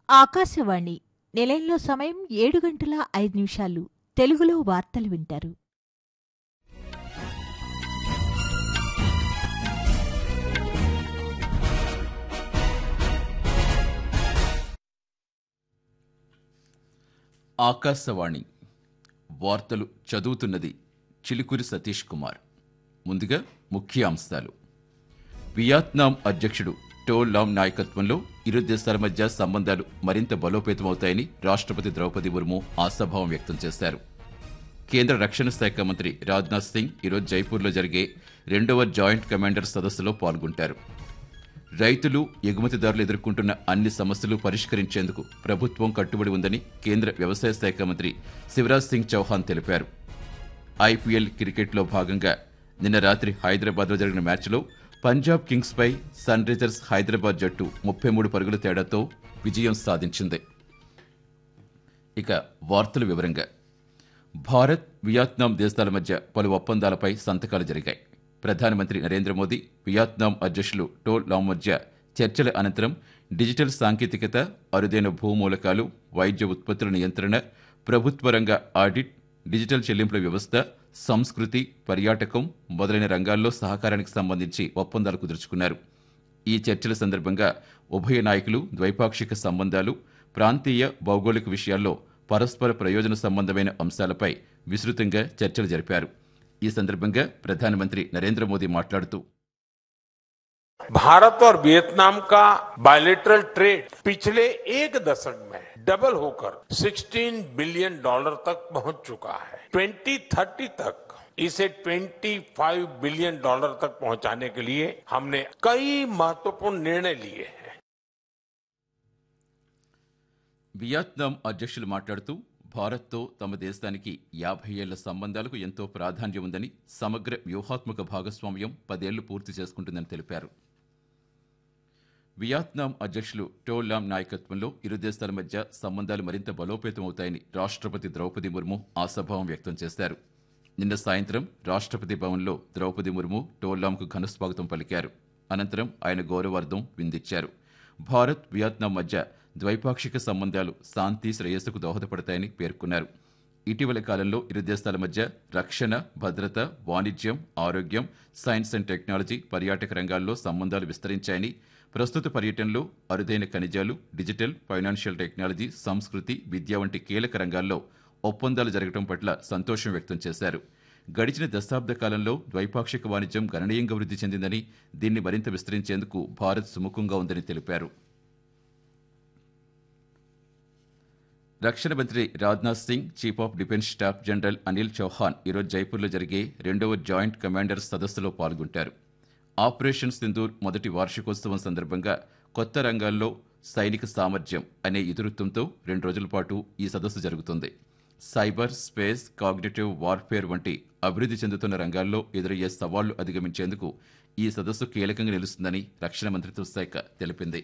ఆకాశవాణి నిలయంలో సమయం ఏడు గంటల ఐదు నిమిషాలు తెలుగులో వార్తలు వింటారు ఆకాశవాణి వార్తలు చదువుతున్నది చిలుకూరి సతీష్ కుమార్ ముందుగా ముఖ్య అంశాలు వియత్నాం అధ్యక్షుడు టో లామ్ నాయకత్వంలో ఇరు దేశాల మధ్య సంబంధాలు మరింత బలోపేతమవుతాయని రాష్ట్రపతి ద్రౌపది ముర్ము ఆశాభావం వ్యక్తం చేశారు కేంద్ర రక్షణ శాఖ మంత్రి రాజ్నాథ్ సింగ్ ఈరోజు జైపూర్లో జరిగే రెండవ జాయింట్ కమాండర్ సదస్సులో పాల్గొంటారు రైతులు ఎగుమతిదారులు ఎదుర్కొంటున్న అన్ని సమస్యలు పరిష్కరించేందుకు ప్రభుత్వం కట్టుబడి ఉందని కేంద్ర వ్యవసాయ శాఖ మంత్రి శివరాజ్ సింగ్ చౌహాన్ తెలిపారు ఐపీఎల్ క్రికెట్లో భాగంగా నిన్న రాత్రి హైదరాబాద్లో జరిగిన మ్యాచ్లో పంజాబ్ కింగ్స్పై సన్ రైజర్స్ హైదరాబాద్ జట్టు ముప్పై మూడు పరుగుల తేడాతో విజయం సాధించింది ఇక వార్తల వివరంగా భారత్ వియత్నాం దేశాల మధ్య పలు ఒప్పందాలపై సంతకాలు జరిగాయి ప్రధానమంత్రి నరేంద్ర మోదీ వియత్నాం అధ్యక్షులు టో లామ్ మధ్య చర్చల అనంతరం డిజిటల్ సాంకేతికత అరుదైన భూమూలకాలు వైద్య ఉత్పత్తుల నియంత్రణ ప్రభుత్వ రంగ ఆడిట్ డిజిటల్ చెల్లింపుల వ్యవస్థ సంస్కృతి పర్యాటకం మొదలైన రంగాల్లో సహకారానికి సంబంధించి ఒప్పందాలు కుదుర్చుకున్నారు ఈ చర్చల సందర్భంగా ఉభయ నాయకులు ద్వైపాక్షిక సంబంధాలు ప్రాంతీయ భౌగోళిక విషయాల్లో పరస్పర ప్రయోజన సంబంధమైన అంశాలపై విస్తృతంగా చర్చలు జరిపారు ఈ సందర్భంగా ప్రధానమంత్రి నరేంద్ర మోదీ మాట్లాడుతూ भारत और वियतनाम का बायलेटरल ट्रेड पिछले एक दशक में डबल होकर 16 बिलियन डॉलर तक पहुंच चुका है 2030 तक इसे 25 बिलियन डॉलर तक पहुंचाने के लिए हमने कई महत्वपूर्ण निर्णय लिए हैं వియత్నాం అధ్యక్షులు మాట్లాడుతూ భారత్తో తమ దేశానికి యాభై ఏళ్ల సంబంధాలకు ఎంతో ప్రాధాన్యం ఉందని సమగ్ర వ్యూహాత్మక భాగస్వామ్యం పదేళ్లు పూర్తి చేసుకుంటుందని తెలిపారు వియత్నాం అధ్యక్షులు టో లామ్ నాయకత్వంలో ఇరు దేశాల మధ్య సంబంధాలు మరింత బలోపేతమవుతాయని రాష్ట్రపతి ద్రౌపది ముర్ము ఆశాభావం వ్యక్తం చేశారు నిన్న సాయంత్రం రాష్ట్రపతి భవన్లో ద్రౌపది ముర్ము టోలాంకు ఘన స్వాగతం పలికారు అనంతరం ఆయన గౌరవార్థం విందిచ్చారు భారత్ వియత్నాం మధ్య ద్వైపాక్షిక సంబంధాలు శాంతి శ్రేయస్సుకు దోహదపడతాయని పేర్కొన్నారు ఇటీవల కాలంలో ఇరు దేశాల మధ్య రక్షణ భద్రత వాణిజ్యం ఆరోగ్యం సైన్స్ అండ్ టెక్నాలజీ పర్యాటక రంగాల్లో సంబంధాలు విస్తరించాయని ప్రస్తుత పర్యటనలో అరుదైన ఖనిజాలు డిజిటల్ ఫైనాన్షియల్ టెక్నాలజీ సంస్కృతి విద్య వంటి కీలక రంగాల్లో ఒప్పందాలు జరగడం పట్ల సంతోషం వ్యక్తం చేశారు గడిచిన దశాబ్ద కాలంలో ద్వైపాక్షిక వాణిజ్యం గణనీయంగా వృద్ధి చెందిందని దీన్ని మరింత విస్తరించేందుకు భారత్ సుముఖంగా ఉందని తెలిపారు రక్షణ మంత్రి Rajnath Singh chief of defence staff general Anil Chauhan ఈరోజు జైపూర్లో జరిగే రెండవ జాయింట్ కమాండర్ సదస్సులో పాల్గొంటారు ఆపరేషన్ సింధూర్ మొదటి వార్షికోత్సవం సందర్భంగా కొత్త రంగాల్లో సైనిక సామర్థ్యం అనే ఇతివృత్తంతో రెండు రోజుల పాటు ఈ సదస్సు జరుగుతుంది సైబర్ స్పేస్ కాగ్నేటివ్ వార్ఫేర్ వంటి అభివృద్ధి చెందుతున్న రంగాల్లో ఎదురయ్యే సవాళ్లు అధిగమించేందుకు ఈ సదస్సు కీలకంగా నిలుస్తుందని రక్షణ మంత్రిత్వ శాఖ తెలిపింది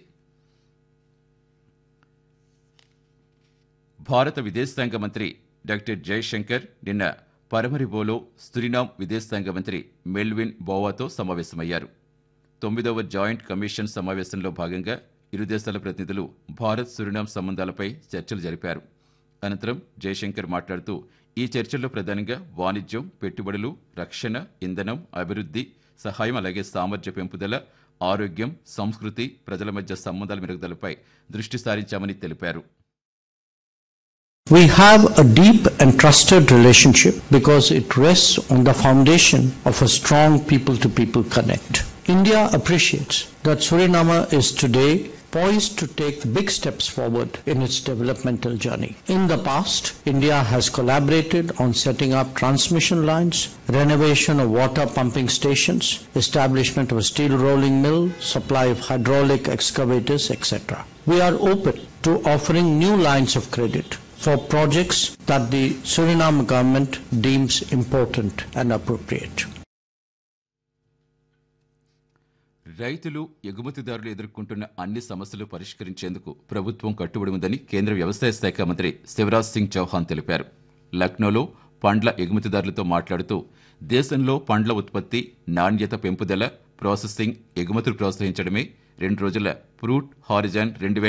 భారత విదేశాంగ మంత్రి డాక్టర్ జయశంకర్ నిన్న పరమరిబోలో సురినాం విదేశాంగ మంత్రి మెల్విన్ బోవాతో సమావేశమయ్యారు తొమ్మిదవ జాయింట్ కమిషన్ సమావేశంలో భాగంగా ఇరు దేశాల ప్రతినిధులు భారత్ సురినాం సంబంధాలపై చర్చలు జరిపారు అనంతరం జయశంకర్ మాట్లాడుతూ ఈ చర్చల్లో ప్రధానంగా వాణిజ్యం పెట్టుబడులు రక్షణ ఇంధనం అభివృద్ధి సహాయం అలాగే సామర్థ్య పెంపుదల ఆరోగ్యం సంస్కృతి ప్రజల మధ్య సంబంధాల మెరుగుదలపై దృష్టి సారించామని తెలిపారు We have a deep and trusted relationship because it rests on the foundation of a strong people to people connect. India appreciates that Suriname is today poised to take big steps forward in its developmental journey. In the past, India has collaborated on setting up transmission lines, renovation of water pumping stations, establishment of a steel rolling mill, supply of hydraulic excavators, etc. We are open to offering new lines of credit for projects that the Suriname government deems important and appropriate. రైతులు ఎగుమతిదారులు ఎదుర్కొంటున్న అన్ని సమస్యలు పరిష్కరించేందుకు ప్రభుత్వం కట్టుబడి ఉందని కేంద్ర వ్యవసాయ శాఖ మంత్రి శివరాజ్ సింగ్ చౌహాన్ తెలిపారు లక్నోలో పండ్ల ఎగుమతిదారులతో మాట్లాడుతూ దేశంలో పండ్ల ఉత్పత్తి నాణ్యత పెంపుదల ప్రాసెసింగ్ ఎగుమతులు ప్రోత్సహించడమే రెండు రోజుల ఫ్రూట్ హారిజాన్ రెండు